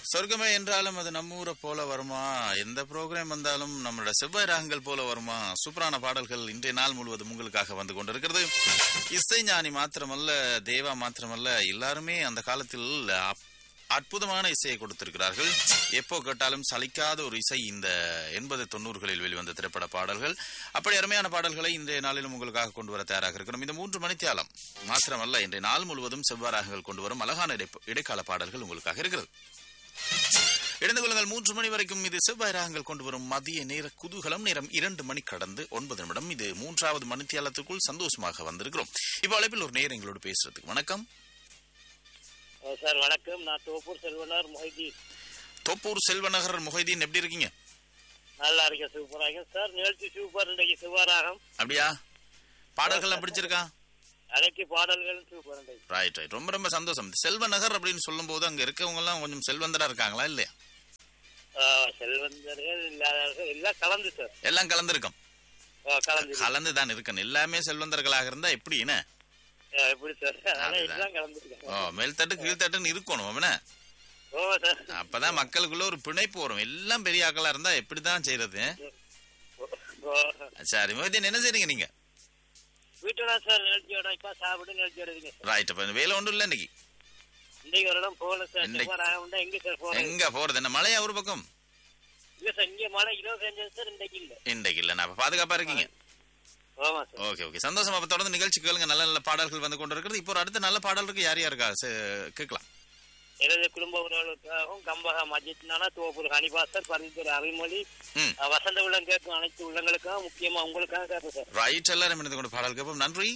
சொர்க்கமே என்றாலும் அது நம்ம ஊரை போல வருமா எந்த ப்ரோக்ராம் வந்தாலும் நம்மளோட செவ்வாய் ராகங்கள் போல வருமா சூப்பரான பாடல்கள் இன்றைய நாள் முழுவதும் உங்களுக்காக வந்து கொண்டிருக்கிறது இசை ஞானி மாத்திரமல்ல தேவா மாத்திரமல்ல எல்லாருமே அந்த காலத்தில் அப்- அற்புதமான இசையை கொடுத்திருக்கிறார்கள் எப்போ கேட்டாலும் சலிக்காத ஒரு இசை இந்த எண்பது தொண்ணூறுகளில் வெளிவந்த திரைப்பட பாடல்கள் அப்படி அருமையான பாடல்களை இன்றைய நாளிலும் உங்களுக்காக கொண்டு வர தயாராக இருக்கிறோம் இந்த மூன்று மணித்தியாலம் மாத்திரமல்ல இன்றைய நாள் முழுவதும் செவ்வாறாகங்கள் கொண்டு வரும் அழகான இடை- இடைக்கால பாடல்கள் உங்களுக்காக இருக்கிறது இணைந்து கொள்ளுங்கள் மூன்று மணி வரைக்கும் இது செவ்வாய் ராகங்கள் கொண்டு வரும் மதிய நேர குதூகலம் நேரம் இரண்டு மணி கடந்து ஒன்பது நிமிடம் இது மூன்றாவது மணித்தியாலத்துக்குள் சந்தோஷமாக வந்திருக்கிறோம் இப்போ அழைப்பில் ஒரு நேரம் எங்களோடு பேசுறதுக்கு வணக்கம் அஹ் சார் வணக்கம் நான் தோப்பூர் செல்வனார் மொஹிதீன் தோப்பூர் செல்வநகர் முஹைதீன் எப்படி இருக்கீங்க நல்லா இருக்கேன் சூப்பரா இருக்கேன் சார் நிகழ்ச்சி சூப்பர் இன்றைக்கு சிவராகம் அப்படியா பாடல்கள்லாம் பிடிச்சிருக்கா அனைத்து பாடல்களும் சூப்பர் இன்றைக்கு ரைட் ரைட் ரொம்ப ரொம்ப சந்தோஷம் செல்வநகர் அப்படின்னு சொல்லும்போது அங்க இருக்கவங்க எல்லாம் கொஞ்சம் செல்வந்தரா இருக்காங்களா இல்லையா அஹ் செல்வந்தர்கள் இல்லாதவர்கள் எல்லாம் கலந்து சார் எல்லாம் கலந்திருக்கும் அஹ் கலந்து கலந்து தான் இருக்கணும் எல்லாமே செல்வந்தர்களாக இருந்தா எப்படி என்ன அஹ் எப்படி சார் அதனால அதுதான். எல்லாம் கலந்துருக்காங்க ஓ மேல்தட்டு கீழ்த்தட்டுன்னு இருக்கணும் அவன ஓ சார் அப்பதான் மக்களுக்குள்ள ஒரு பிணைப்பு வரும் எல்லாம் பெரிய ஆக்களா இருந்தா எப்படிதான் செய்யறது ஓ, சரி மோதின் என்ன செய்றீங்க நீங்க வீட்டுல சார் நிகழ்ச்சியோட இப்ப சாப்பிட்டு நிகழ்ச்சியோட இருக்கேன் சார். ரைட் அப்ப வேலை ஒன்றும் இல்ல இன்னைக்கு இன்னைக்கு ஒரு இடம் போகல சார் இன்னைக்கு- சிவராகம் உண்டா எங்க சார் போகணும் எங்க போறது என்ன மழையா ஒரு பக்கம் இல்ல சார் இங்க மழை இருபது செஞ்சது சார் இன்றைக்கு இல்ல இன்றைக்கு இல்ல நான் பாதுகாப்பா இருக்கீங்க ஆமா சார் ஓகே ஓகே சந்தோஷம் அப்ப தொடர்ந்து நிகழ்ச்சி கேளுங்க நல்ல நல்ல பாடல்கள் வந்து கொண்டு இருக்கிறது இப்போ ஒரு அடுத்த நல்ல பாடல் இருக்கு யார் யாருக்கா சே- கேட்கலாம் எனது குடும்ப உறவுகளுக்காகவும் கம்பகம் அஜித்னானா தோப்பூர் ஹனிபாசர் பரிந்துரை அருள்மொழி ம் அஹ் வசந்த உள்ளம் கேட்கும் அனைத்து உள்ளங்களுக்காக முக்கியமா உங்களுக்காக கேட்பேன் சார் ரைட் எல்லாரும் இணைந்து கொண்டு பாடல் கேட்போம் நன்றி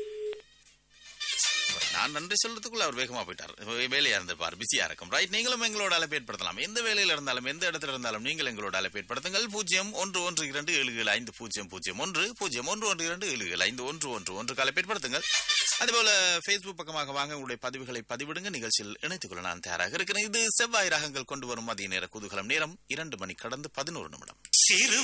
நான் நன்றி சொல்றதுக்குள்ள அவர் வேகமா போயிட்டார் வே- வேலையா இருந்திருப்பார் பிஸியா இருக்கும் ரைட் நீங்களும் எங்களோட அழைப்பு ஏற்படுத்தலாம் எந்த வேலையில இருந்தாலும் எந்த இடத்துல இருந்தாலும் நீங்கள் எங்களோட அழைப்பு ஏற்படுத்துங்கள் பூஜ்ஜியம் ஒன்று ஒன்று இரண்டு ஏழு ஏழு ஐந்து பூஜ்ஜியம் பூஜ்ஜியம் ஒன்று பூஜ்ஜியம் ஒன்று ஒன்று இரண்டு ஏழு ஏழு ஐந்து ஒன்று ஒன்று ஒன்று அழைப்பு ஏற்படுத்துங்கள் அதுபோல Facebook பக்கமாக வாங்க உங்களுடைய பதிவுகளை பதிவிடுங்க நிகழ்ச்சியில் இணைத்துக் கொள்ள நான் தயாராக இருக்கிறேன் இது செவ்வாய் ராகங்கள் கொண்டு வரும் மதிய நேர குதூகலம் நேரம் இரண்டு மணி கடந்து பதினோரு நிமிடம் சிறு